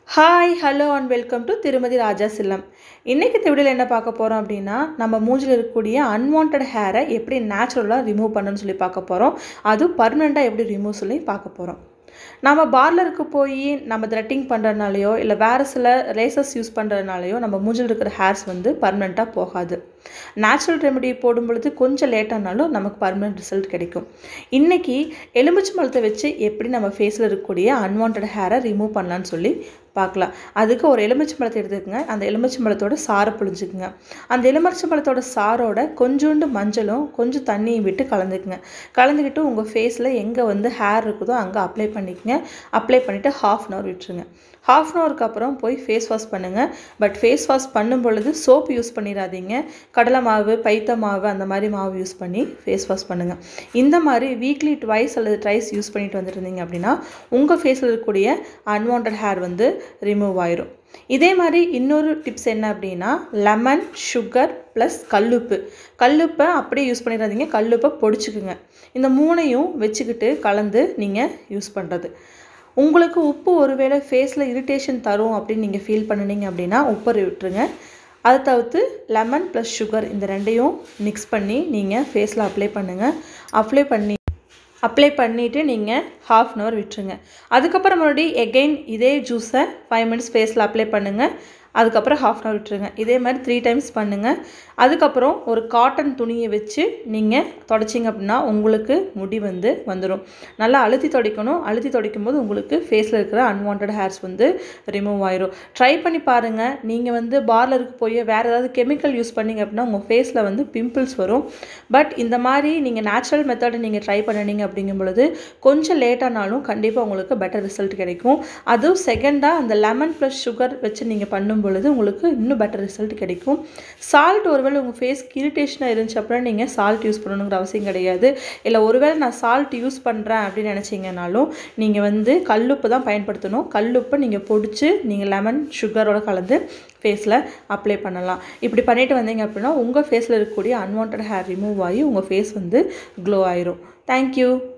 hi hello and welcome to திருமதி ராஜா சில்லம் இன்றைக்கி வீடியோவில் என்ன பார்க்க போகிறோம் அப்படின்னா நம்ம மூஞ்சில் இருக்கக்கூடிய அன்வான்ட் ஹேரை எப்படி நேச்சுரலாக ரிமூவ் பண்ணணும்னு சொல்லி பார்க்க போகிறோம் அதுவும் பர்மனெண்ட்டாக எப்படி ரிமூவ் சொல்லி பார்க்க போகிறோம் நம்ம பார்லருக்கு போய் நம்ம த்ரெட்டிங் பண்ணுறதுனாலையோ இல்லை வேறு சில ரேசஸ் யூஸ் பண்ணுறதுனாலையோ நம்ம மூஞ்சில் இருக்கிற ஹேர்ஸ் வந்து பர்மனெண்ட்டாக போகாது நேச்சுரல் ரெமெடி போடும் பொழுது கொஞ்சம் லேட்டானாலும் நமக்கு பர்மனெண்ட் ரிசல்ட் கிடைக்கும் இன்றைக்கி எலுமிச்சை பழத்தை வச்சு எப்படி நம்ம ஃபேஸில் இருக்கக்கூடிய அன்வான்ட் ஹேரை ரிமூவ் பண்ணலான்னு சொல்லி பார்க்கலாம் அதுக்கு ஒரு எலுமிச்சை பழத்தை எடுத்துக்கோங்க அந்த எலுமிச்சை பழத்தோட சாரை புழிஞ்சுக்குங்க அந்த எலுமிச்சை பழத்தோட சாரோட கொஞ்சோண்டு மஞ்சளும் கொஞ்சம் தண்ணியும் விட்டு கலந்துக்குங்க கலந்துக்கிட்டு உங்கள் ஃபேஸில் எங்கே வந்து ஹேர் இருக்குதோ அங்கே அப்ளை பண்ணிக்கங்க அப்ளை பண்ணிவிட்டு ஹாஃப் அன் ஹவர் விட்டுருங்க ஹாஃப் அன் ஹவருக்கு அப்புறம் போய் ஃபேஸ் வாஷ் பண்ணுங்கள் பட் ஃபேஸ் வாஷ் பண்ணும் பொழுது சோப் யூஸ் பண்ணிடாதீங்க கடலை மாவு பைத்த மாவு அந்த மாதிரி மாவு யூஸ் பண்ணி ஃபேஸ் வாஷ் பண்ணுங்கள் இந்த மாதிரி வீக்லி ட்வைஸ் அல்லது ட்ரைஸ் யூஸ் பண்ணிட்டு வந்துருந்தீங்க அப்படின்னா உங்கள் ஃபேஸில் இருக்கக்கூடிய அன்வான்ட் ஹேர் வந்து ரிமூவ் ஆயிரும் இதே மாதிரி இன்னொரு டிப்ஸ் என்ன அப்படின்னா லெமன் சுகர் ப்ளஸ் கல்லுப்பு கல்லுப்பை அப்படியே யூஸ் பண்ணிடாதீங்க கல்லுப்பை பொடிச்சுக்குங்க இந்த மூணையும் வச்சுக்கிட்டு கலந்து நீங்கள் யூஸ் பண்ணுறது உங்களுக்கு உப்பு ஒருவேளை ஃபேஸில் இரிட்டேஷன் தரும் அப்படின்னு நீங்கள் ஃபீல் பண்ணினீங்க அப்படின்னா உப்பை விட்டுருங்க அதை தவிர்த்து லெமன் ப்ளஸ் சுகர் இந்த ரெண்டையும் மிக்ஸ் பண்ணி நீங்கள் ஃபேஸில் அப்ளை பண்ணுங்கள் அப்ளை பண்ணி அப்ளை பண்ணிவிட்டு நீங்கள் ஹாஃப் அன் ஹவர் விட்டுருங்க அதுக்கப்புறம் மறுபடியும் எகெயின் இதே ஜூஸை ஃபைவ் மினிட்ஸ் ஃபேஸில் அப்ளை பண்ணுங்கள் அதுக்கப்புறம் ஹாஃப் அன் ஹவர் விட்டுருங்க இதே மாதிரி த்ரீ டைம்ஸ் பண்ணுங்கள் அதுக்கப்புறம் ஒரு காட்டன் துணியை வச்சு நீங்கள் தொடச்சிங்க அப்படின்னா உங்களுக்கு முடி வந்து வந்துடும் நல்லா அழுத்தி துடைக்கணும் அழுத்தி துடைக்கும் போது உங்களுக்கு ஃபேஸில் இருக்கிற அன்வான்ட் ஹேர்ஸ் வந்து ரிமூவ் ஆயிரும் ட்ரை பண்ணி பாருங்கள் நீங்கள் வந்து பார்லருக்கு போய் வேறு ஏதாவது கெமிக்கல் யூஸ் பண்ணிங்க அப்படின்னா உங்கள் ஃபேஸில் வந்து பிம்பிள்ஸ் வரும் பட் இந்த மாதிரி நீங்கள் நேச்சுரல் மெத்தடை நீங்கள் ட்ரை பண்ணினீங்க அப்படிங்கும் பொழுது கொஞ்சம் லேட்டானாலும் கண்டிப்பாக உங்களுக்கு பெட்டர் ரிசல்ட் கிடைக்கும் அதுவும் செகண்டாக அந்த லெமன் ப்ளஸ் சுகர் வச்சு நீங்கள் பண்ணும் பொழுது உங்களுக்கு இன்னும் பெட்டர் ரிசல்ட் கிடைக்கும் சால்ட் ஒருவேளை உங்கள் ஃபேஸ்க்கு இரிட்டேஷனாக இருந்துச்சு அப்படின்னா நீங்கள் சால்ட் யூஸ் பண்ணணுங்கிற அவசியம் கிடையாது இல்லை ஒருவேளை நான் சால்ட் யூஸ் பண்ணுறேன் அப்படின்னு நினச்சிங்கனாலும் நீங்கள் வந்து கல்லுப்பு தான் பயன்படுத்தணும் கல்லுப்பை நீங்கள் பொடிச்சு நீங்கள் லெமன் சுகரோட கலந்து ஃபேஸில் அப்ளை பண்ணலாம் இப்படி பண்ணிட்டு வந்தீங்க அப்படின்னா உங்கள் ஃபேஸில் இருக்கக்கூடிய அன்வான்ட் ஹேர் ரிமூவ் ஆகி உங்கள் ஃபேஸ் வந்து க்ளோ ஆயிரும் தேங்க்யூ